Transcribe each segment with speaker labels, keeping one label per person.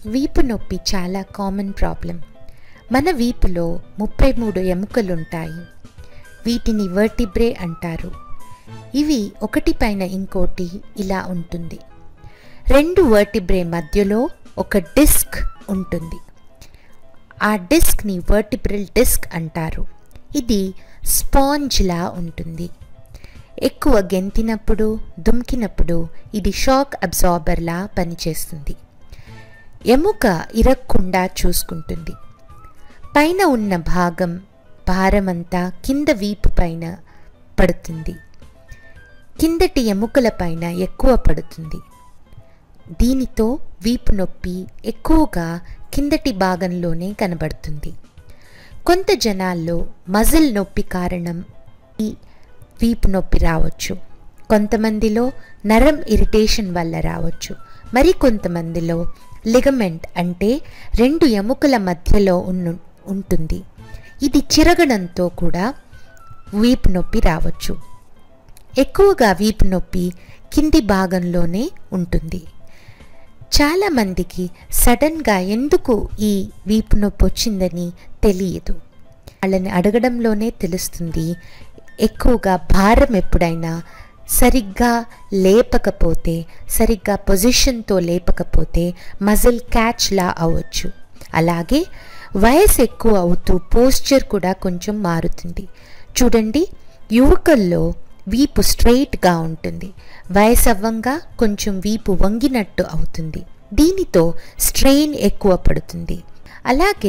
Speaker 1: వీపు నొప్పి చాలా కామన్ ప్రాబ్లం మన వీపులో ముప్పై మూడు ఎముకలుంటాయి వీటిని వర్టిబ్రే అంటారు ఇవి ఒకటి పైన ఇంకోటి ఇలా ఉంటుంది రెండు వర్టిబ్రే మధ్యలో ఒక డిస్క్ ఉంటుంది ఆ డిస్క్ని వర్టిబ్రల్ డిస్క్ అంటారు ఇది స్పాంజ్లా ఉంటుంది ఎక్కువ గెంతినప్పుడు దుమ్కినప్పుడు ఇది షాక్ అబ్జార్బర్లా పనిచేస్తుంది ఎముక ఇరక్కుండా చూసుకుంటుంది పైన ఉన్న భాగం భారమంతా కింద వీపు పైన పడుతుంది కిందటి ఎముకల పైన ఎక్కువ పడుతుంది దీనితో వీపు నొప్పి ఎక్కువగా కిందటి భాగంలోనే కనబడుతుంది కొంత జనాల్లో మజిల్ నొప్పి కారణం ఈ వీపు నొప్పి రావచ్చు కొంతమందిలో నరం ఇరిటేషన్ వల్ల రావచ్చు మరి కొంతమందిలో లిగమెంట్ అంటే రెండు ఎముకల మధ్యలో ఉన్న ఉంటుంది ఇది చిరగడంతో కూడా వీపు నొప్పి రావచ్చు ఎక్కువగా వీపు నొప్పి కింది భాగంలోనే ఉంటుంది చాలామందికి సడన్గా ఎందుకు ఈ వీపు నొప్పి వచ్చిందని తెలియదు వాళ్ళని అడగడంలోనే తెలుస్తుంది ఎక్కువగా భారం ఎప్పుడైనా సరిగ్గా లేపకపోతే సరిగ్గా పొజిషన్తో లేపకపోతే మజిల్ క్యాచ్లా అవ్వచ్చు అలాగే వయసు ఎక్కువ అవుతూ పోస్చర్ కూడా కొంచెం మారుతుంది చూడండి యువకుల్లో వీపు స్ట్రెయిట్గా ఉంటుంది వయసు అవ్వంగా కొంచెం వీపు వంగినట్టు అవుతుంది దీనితో స్ట్రెయిన్ ఎక్కువ పడుతుంది అలాగే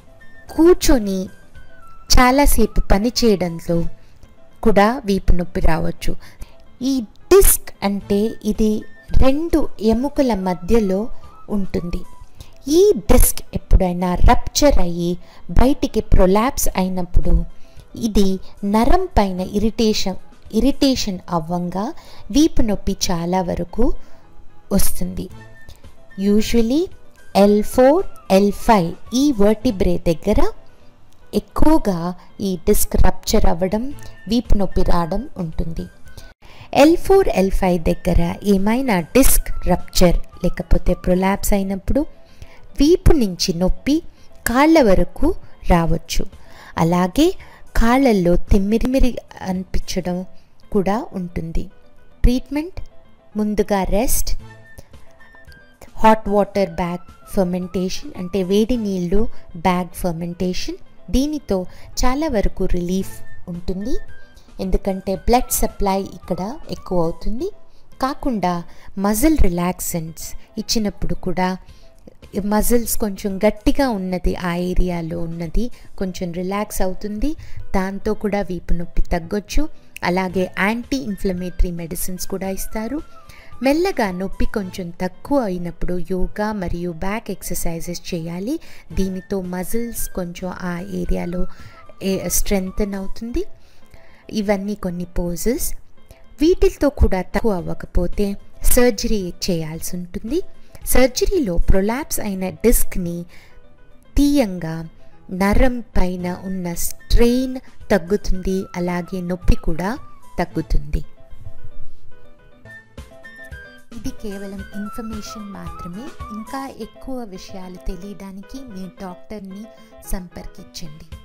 Speaker 1: కూర్చొని చాలాసేపు పని చేయడంలో కూడా వీపు నొప్పి రావచ్చు ఈ డిస్క్ అంటే ఇది రెండు ఎముకల మధ్యలో ఉంటుంది ఈ డిస్క్ ఎప్పుడైనా రప్చర్ అయ్యి బయటికి ప్రొలాప్స్ అయినప్పుడు ఇది నరం పైన ఇరిటేషన్ ఇరిటేషన్ అవ్వంగా వీపు నొప్పి చాలా వరకు వస్తుంది usually L four L five ఈ వర్టిబ్రే దగ్గర ఎక్కువగా ఈ డిస్క్ రప్చర్ అవ్వడం వీపు నొప్పి రావడం ఉంటుంది ఎల్ ఫోర్ ఎల్ ఫైవ్ దగ్గర ఏమైనా డిస్క్ రప్చర్ లేకపోతే ప్రొలాప్స్ అయినప్పుడు వీపు నుంచి నొప్పి కాళ్ళ వరకు రావచ్చు అలాగే కాళ్ళల్లో తిమ్మిరిమిరి అనిపించడం కూడా ఉంటుంది ట్రీట్మెంట్ ముందుగా rest hot water bag fermentation అంటే వేడి నీళ్ళు బ్యాగ్ ఫర్మెంటేషన్ దీనితో చాలా వరకు రిలీఫ్ ఉంటుంది ఎందుకంటే బ్లడ్ సప్లై ఇక్కడ ఎక్కువ అవుతుంది కాకుండా మజిల్ రిలాక్సెంట్స్ ఇచ్చినప్పుడు కూడా మజిల్స్ కొంచెం గట్టిగా ఉన్నది ఆ ఏరియాలో ఉన్నది కొంచెం రిలాక్స్ అవుతుంది దాంతో కూడా వీపు నొప్పి తగ్గొచ్చు అలాగే యాంటీ ఇన్ఫ్లమేటరీ మెడిసిన్స్ కూడా ఇస్తారు మెల్లగా నొప్పి కొంచెం తక్కువ అయినప్పుడు యోగా మరియు బ్యాక్ ఎక్సర్సైజెస్ చేయాలి దీనితో మజిల్స్ కొంచెం ఆ ఏరియాలో స్ట్రెంగ్తన్ అవుతుంది ఇవన్నీ కొన్ని పోజెస్ వీటితో కూడా తక్కువ అవ్వకపోతే సర్జరీ చేయాల్సి ఉంటుంది సర్జరీలో ప్రొలాప్స్ అయిన డిస్క్ని తీయంగా నరం పైన ఉన్న స్ట్రెయిన్ తగ్గుతుంది అలాగే నొప్పి కూడా తగ్గుతుంది ఇది కేవలం ఇన్ఫర్మేషన్ మాత్రమే ఇంకా ఎక్కువ విషయాలు తెలియడానికి మీ డాక్టర్ని సంపర్కించండి